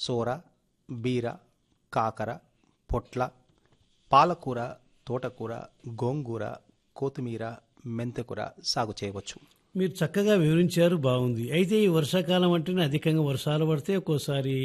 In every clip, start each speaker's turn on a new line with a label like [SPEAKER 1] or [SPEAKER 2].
[SPEAKER 1] సోర బీర కాకర పొట్ల పాలకూర తోటకూర గోంగూర కొత్తిమీర మెంతకూర సాగు చేయవచ్చు
[SPEAKER 2] మీరు చక్కగా వివరించారు బాగుంది అయితే ఈ వర్షాకాలం అంటేనే అధికంగా వర్షాలు పడితే ఒక్కోసారి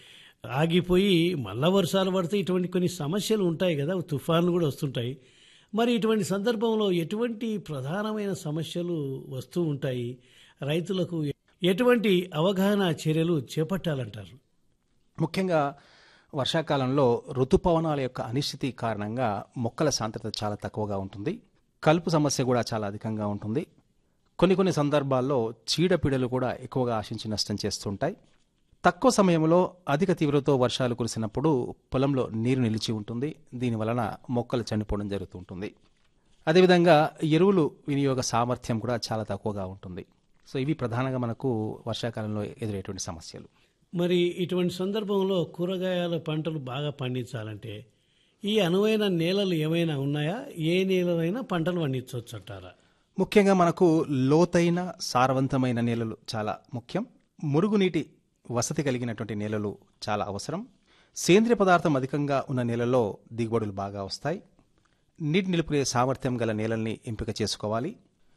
[SPEAKER 2] ఆగిపోయి మళ్ళా వర్షాలు పడితే ఇటువంటి కొన్ని సమస్యలు ఉంటాయి కదా తుఫాన్లు కూడా వస్తుంటాయి మరి ఇటువంటి సందర్భంలో ఎటువంటి ప్రధానమైన సమస్యలు వస్తూ ఉంటాయి రైతులకు ఎటువంటి అవగాహన చర్యలు చేపట్టాలంటారు
[SPEAKER 1] ముఖ్యంగా వర్షాకాలంలో ఋతుపవనాల యొక్క అనిశ్చితి కారణంగా మొక్కల సాంద్రత చాలా తక్కువగా ఉంటుంది కలుపు సమస్య కూడా చాలా అధికంగా ఉంటుంది కొన్ని కొన్ని సందర్భాల్లో చీడపీడలు కూడా ఎక్కువగా ఆశించి నష్టం చేస్తుంటాయి తక్కువ సమయంలో అధిక తీవ్రతతో వర్షాలు కురిసినప్పుడు పొలంలో నీరు నిలిచి ఉంటుంది దీని వలన మొక్కలు చనిపోవడం జరుగుతుంటుంది అదేవిధంగా ఎరువులు వినియోగ సామర్థ్యం కూడా చాలా తక్కువగా ఉంటుంది సో ఇవి ప్రధానంగా మనకు వర్షాకాలంలో ఎదురయ్యేటువంటి సమస్యలు
[SPEAKER 2] మరి ఇటువంటి సందర్భంలో కూరగాయల పంటలు బాగా పండించాలంటే ఈ అనువైన నేలలు ఏమైనా ఉన్నాయా ఏ నేలలైనా పంటలు పండించవచ్చు అంటారా
[SPEAKER 1] ముఖ్యంగా మనకు లోతైన సారవంతమైన నేలలు చాలా ముఖ్యం మురుగునీటి వసతి కలిగినటువంటి నేలలు చాలా అవసరం సేంద్రియ పదార్థం అధికంగా ఉన్న నేలలో దిగుబడులు బాగా వస్తాయి నీటి నిలుపుకునే సామర్థ్యం గల నేలల్ని ఎంపిక చేసుకోవాలి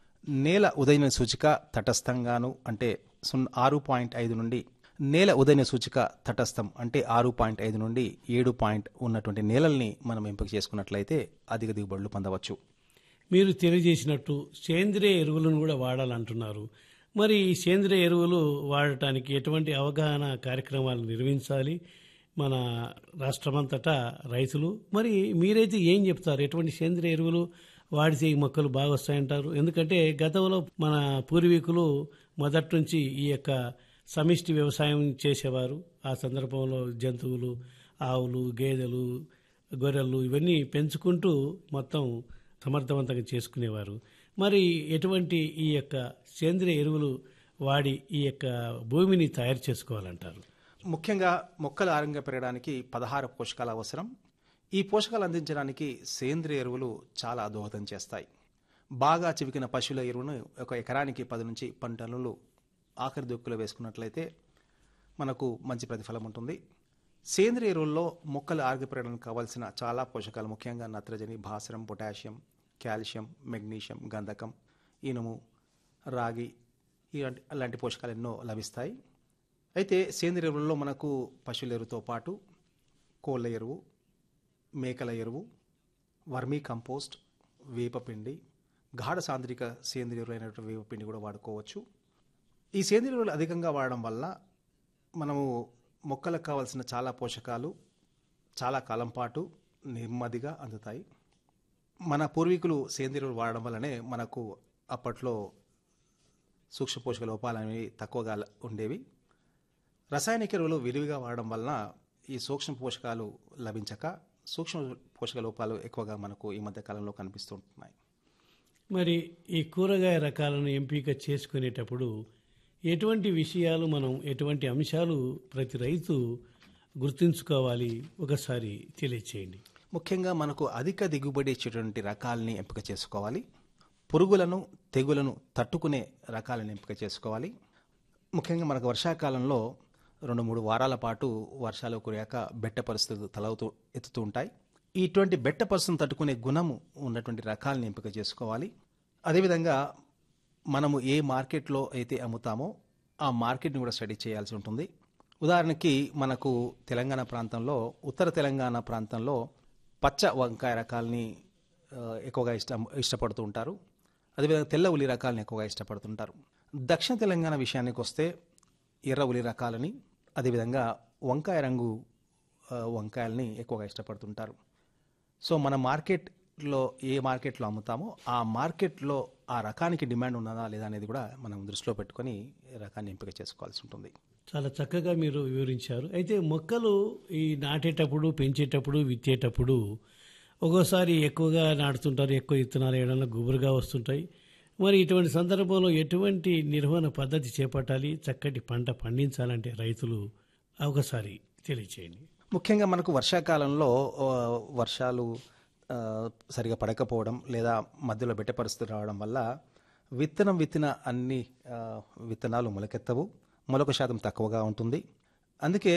[SPEAKER 1] నేల ఉదయన సూచిక తటస్థంగాను అంటే సున్నా ఆరు పాయింట్ ఐదు నుండి నేల ఉదయన సూచిక తటస్థం అంటే ఆరు పాయింట్ ఐదు నుండి ఏడు పాయింట్ ఉన్నటువంటి నేలల్ని మనం ఎంపిక చేసుకున్నట్లయితే అధిక దిగుబడులు పొందవచ్చు
[SPEAKER 2] మీరు తెలియజేసినట్టు సేంద్రియ ఎరువులను కూడా వాడాలంటున్నారు మరి ఈ సేంద్రియ ఎరువులు వాడటానికి ఎటువంటి అవగాహన కార్యక్రమాలు నిర్వహించాలి మన రాష్ట్రమంతటా రైతులు మరి మీరైతే ఏం చెప్తారు ఎటువంటి సేంద్రియ ఎరువులు వాడితే ఈ మొక్కలు బాగా వస్తాయంటారు ఎందుకంటే గతంలో మన పూర్వీకులు మొదటి నుంచి ఈ యొక్క సమిష్టి వ్యవసాయం చేసేవారు ఆ సందర్భంలో జంతువులు ఆవులు గేదెలు గొర్రెలు ఇవన్నీ పెంచుకుంటూ మొత్తం సమర్థవంతంగా చేసుకునేవారు మరి ఎటువంటి ఈ యొక్క సేంద్రియ ఎరువులు వాడి ఈ యొక్క భూమిని తయారు చేసుకోవాలంటారు
[SPEAKER 1] ముఖ్యంగా మొక్కలు ఆరోగ్యంగా పెరగడానికి పదహారు పోషకాలు అవసరం ఈ పోషకాలు అందించడానికి సేంద్రియ ఎరువులు చాలా దోహదం చేస్తాయి బాగా చివికిన పశువుల ఎరువును ఒక ఎకరానికి పది నుంచి పన్నెండు టన్నులు ఆఖరి దుక్కులో వేసుకున్నట్లయితే మనకు మంచి ప్రతిఫలం ఉంటుంది సేంద్రియ ఎరువుల్లో మొక్కలు ఆరోగ్య పెరగడానికి కావాల్సిన చాలా పోషకాలు ముఖ్యంగా నత్రజని భాస్వరం పొటాషియం కాల్షియం మెగ్నీషియం గంధకం ఇనుము రాగి ఇలాంటి అలాంటి పోషకాలు ఎన్నో లభిస్తాయి అయితే సేంద్రియ ఎరువుల్లో మనకు పశువుల ఎరువుతో పాటు కోళ్ళ ఎరువు మేకల ఎరువు వర్మీ కంపోస్ట్ వేపపిండి గాఢ సాంద్రిక సేంద్రియ ఎరువు అయినటువంటి వేపపిండి కూడా వాడుకోవచ్చు ఈ సేంద్రియ ఎరువులు అధికంగా వాడడం వల్ల మనము మొక్కలకు కావాల్సిన చాలా పోషకాలు చాలా కాలం పాటు నెమ్మదిగా అందుతాయి మన పూర్వీకులు సేంద్రియ ఎరువులు వాడడం వల్లనే మనకు అప్పట్లో సూక్ష్మ పోషక లోపాలు అనేవి తక్కువగా ఉండేవి రసాయనిక ఎరువులు విరివిగా వాడడం వలన ఈ సూక్ష్మ పోషకాలు లభించక సూక్ష్మ పోషక లోపాలు ఎక్కువగా మనకు ఈ మధ్య కాలంలో కనిపిస్తుంటున్నాయి
[SPEAKER 2] మరి ఈ కూరగాయ రకాలను ఎంపిక చేసుకునేటప్పుడు ఎటువంటి విషయాలు మనం ఎటువంటి అంశాలు ప్రతి రైతు గుర్తుంచుకోవాలి ఒకసారి తెలియచేయండి
[SPEAKER 1] ముఖ్యంగా మనకు అధిక దిగుబడి ఇచ్చేటువంటి రకాలని ఎంపిక చేసుకోవాలి పురుగులను తెగులను తట్టుకునే రకాలను ఎంపిక చేసుకోవాలి ముఖ్యంగా మనకు వర్షాకాలంలో రెండు మూడు వారాల పాటు వర్షాలు కురియాక బెట్ట పరిస్థితులు తలవుతూ ఎత్తుతూ ఉంటాయి ఇటువంటి బెట్ట పరిస్థితిని తట్టుకునే గుణము ఉన్నటువంటి రకాలను ఎంపిక చేసుకోవాలి అదేవిధంగా మనము ఏ మార్కెట్లో అయితే అమ్ముతామో ఆ మార్కెట్ని కూడా స్టడీ చేయాల్సి ఉంటుంది ఉదాహరణకి మనకు తెలంగాణ ప్రాంతంలో ఉత్తర తెలంగాణ ప్రాంతంలో పచ్చ వంకాయ రకాలని ఆ, ఎక్కువగా ఇష్టం ఇష్టపడుతూ ఉంటారు అదేవిధంగా తెల్ల ఉల్లి రకాలను ఎక్కువగా ఇష్టపడుతుంటారు దక్షిణ తెలంగాణ విషయానికి వస్తే ఎర్ర ఉల్లి రకాలని అదేవిధంగా వంకాయ రంగు ఆ, వంకాయల్ని ఎక్కువగా ఇష్టపడుతుంటారు సో మన మార్కెట్లో ఏ మార్కెట్లో అమ్ముతామో ఆ మార్కెట్లో ఆ రకానికి డిమాండ్ ఉన్నదా లేదా అనేది కూడా మనం దృష్టిలో పెట్టుకొని రకాన్ని ఎంపిక చేసుకోవాల్సి ఉంటుంది
[SPEAKER 2] చాలా చక్కగా మీరు వివరించారు అయితే మొక్కలు ఈ నాటేటప్పుడు పెంచేటప్పుడు విత్తేటప్పుడు ఒక్కోసారి ఎక్కువగా నాటుతుంటారు ఎక్కువ విత్తనాలు వేయడంలో గుబురుగా వస్తుంటాయి మరి ఇటువంటి సందర్భంలో ఎటువంటి నిర్వహణ పద్ధతి చేపట్టాలి చక్కటి పంట పండించాలంటే రైతులు ఒకసారి తెలియచేయండి
[SPEAKER 1] ముఖ్యంగా మనకు వర్షాకాలంలో ఆ, వర్షాలు ఆ, సరిగా పడకపోవడం లేదా మధ్యలో బెట్ట పరిస్థితి రావడం వల్ల విత్తనం విత్తిన అన్ని ఆ, విత్తనాలు మొలకెత్తవు మొలక శాతం తక్కువగా ఉంటుంది అందుకే